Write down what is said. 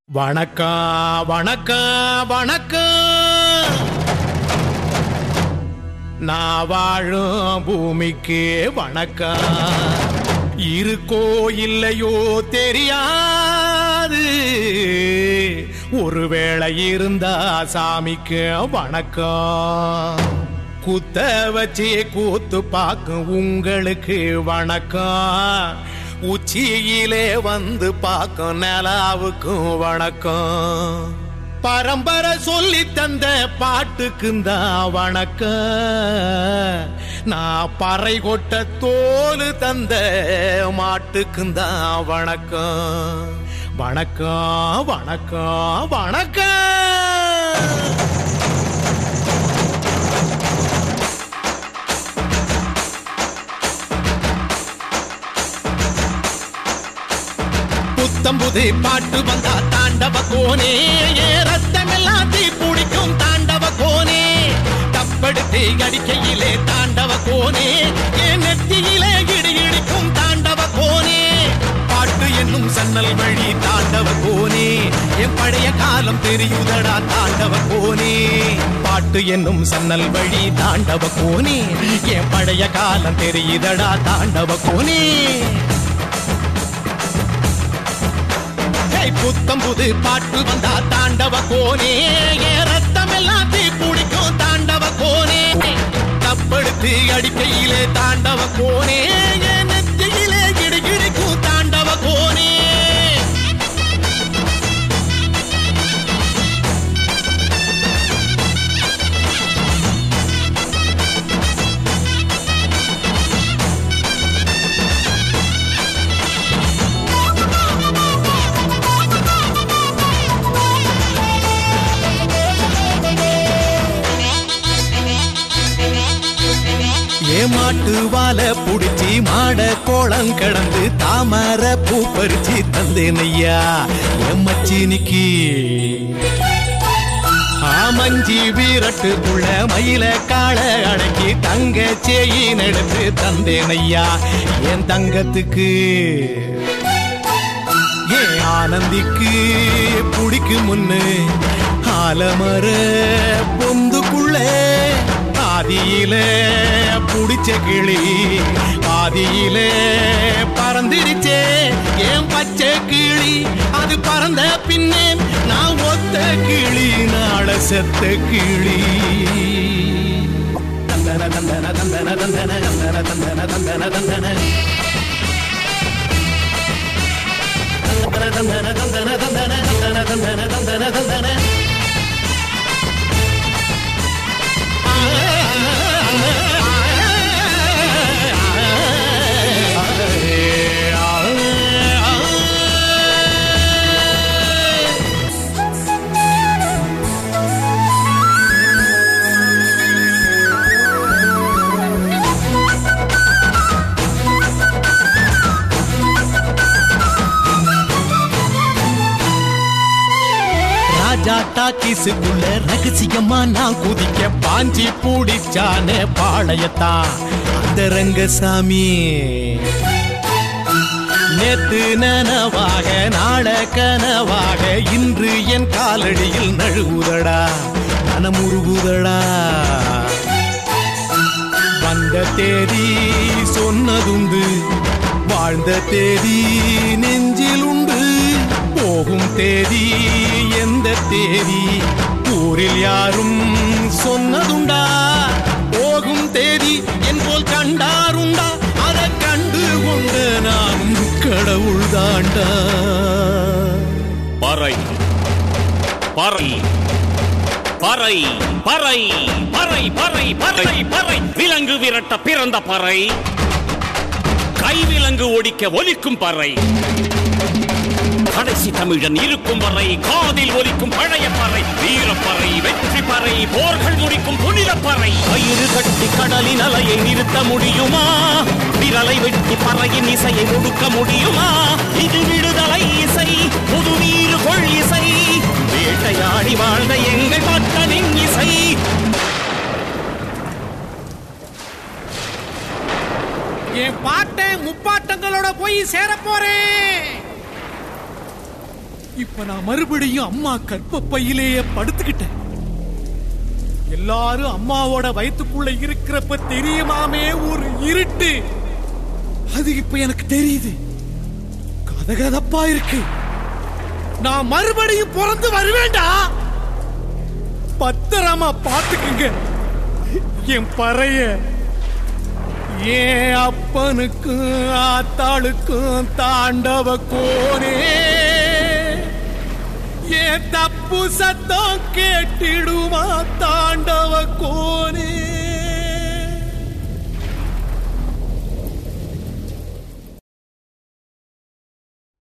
வணக்கம் வணக்கம் வணக்கம் நான் வாழும் பூமிக்கு வணக்கம் இருக்கோ இல்லையோ தெரியாது ஒருவேளை இருந்தா சாமிக்கு வணக்கம் குத்த வச்சு கூத்து பார்க்கும் உங்களுக்கு வணக்கம் உச்சியிலே வந்து பார்க்கும் நிலாவுக்கும் வணக்கம் பரம்பரை சொல்லி தந்த பாட்டுக்குந்தான் வணக்கம் நான் பறை கொட்ட தோல் தந்த மாட்டுக்குந்தான் வணக்கம் வணக்கம் வணக்கம் வணக்கம் புத்தம்புது பாட்டு வந்தா தாண்டவ கோனே ஏ ரத்தமெல்லாம் தீ பிடிக்கும் தாண்டவ கோனே தப்படுத்து அடிக்கையிலே தாண்டவ கோனே ஏ நெத்தியிலே இடி இடிக்கும் தாண்டவ கோனே பாட்டு என்னும் சன்னல் வழி தாண்டவ கோனே என் பழைய காலம் தெரியுதடா தாண்டவ கோனே பாட்டு என்னும் சன்னல் வழி தாண்டவ கோனே என் பழைய காலம் தெரியுதடா தாண்டவ கோனே ஏய், புத்தம் புது பாட்டு வந்தா தாண்டவ கோனே என் ரத்தம் எல்லாம் தீ பிடிக்கும் தாண்டவ கோனே தப்படுத்து அடிக்கையிலே தாண்டவ கோனே என் நெத்தியிலே கிடு கிடிக்கும் தாண்டவ கோனே ஏமாட்டு வாழ புடிச்சி மாட கோளம் கடந்து தாமர பூ பறிச்சு தந்தேன் ஐயா எம்மச்சினிக்கு ஆமஞ்சி வீரட்டுக்குள்ள மயில காள அடக்கி தங்க சேயின் எடுத்து தந்தேன் ஐயா என் தங்கத்துக்கு ஏன் ஆனந்திக்கு புடிக்கு முன்னு ஆலமர பொந்துக்குள்ள ஆதியில புடிச்ச கிளி ஆதியில பறந்திருச்சே ஏன் பச்சை கிளி அது பறந்த பின்னே நான் ஒத்த கிளி நாள செத்த கிளி தந்தன தந்தன தந்தன தந்தன தந்தன தந்தன தந்தன தந்தன தந்தன தந்தன தந்தன தந்தன தந்தன தந்தன தந்தன ராஜா டாக்கிஸுக்குள்ள ரகசியமா நான் குதிக்க பாஞ்சி பூடிச்சானே பாளையத்தான் அந்த ரங்கசாமி நேத்து நனவாக நாள கனவாக இன்று என் காலடியில் நழுவுதடா மனமுருகுதடா வந்த தேதி சொன்னதுண்டு வாழ்ந்த தேதி நெஞ்சில் உண்டு போகும் தேதி எந்த தேதி ஊரில் யாரும் சொன்னதுண்டா போகும் தேதி என் போல் கண்டாருண்டா அதை கண்டு கொண்ட நானும் கடவுள் தாண்டா பறை பறை பறை பறை பறை பறை பறை பறை விலங்கு விரட்ட பிறந்த பறை கைவிலங்கு ஒடிக்க ஒலிக்கும் பறை கடைசி தமிழன் இருக்கும் வரை காதில் ஒலிக்கும் பழைய பறை வீரப்பறை வெற்றி பறை போர்கள் முடிக்கும் புனித பறை கயிறு கட்டி கடலின் அலையை நிறுத்த முடியுமா விரலை வெட்டி பறையின் இசையை ஒடுக்க முடியுமா இது விடுதலை இசை புது வீறு கொள் இசை வேட்டையாடி வாழ்ந்த எங்கள் மக்களின் இசை என் பாட்டை முப்பாட்டங்களோட போய் சேர போறேன் இப்ப நான் மறுபடியும் அம்மா கற்பப்பையிலேயே படுத்துக்கிட்டேன் எல்லாரும் அம்மாவோட வயித்துக்குள்ள இருக்கிறப்ப தெரியுமாமே ஒரு இருட்டு அது இப்ப எனக்கு தெரியுது கதகதப்பா இருக்கு நான் மறுபடியும் பிறந்து வருவேண்டா பத்திரமா பாத்துக்குங்க என் பறைய ஏன் அப்பனுக்கும் ஆத்தாளுக்கும் தாண்டவ கோனே ஏன் தப்பு சத்தம் கேட்டிடுமா தாண்டவ கோனே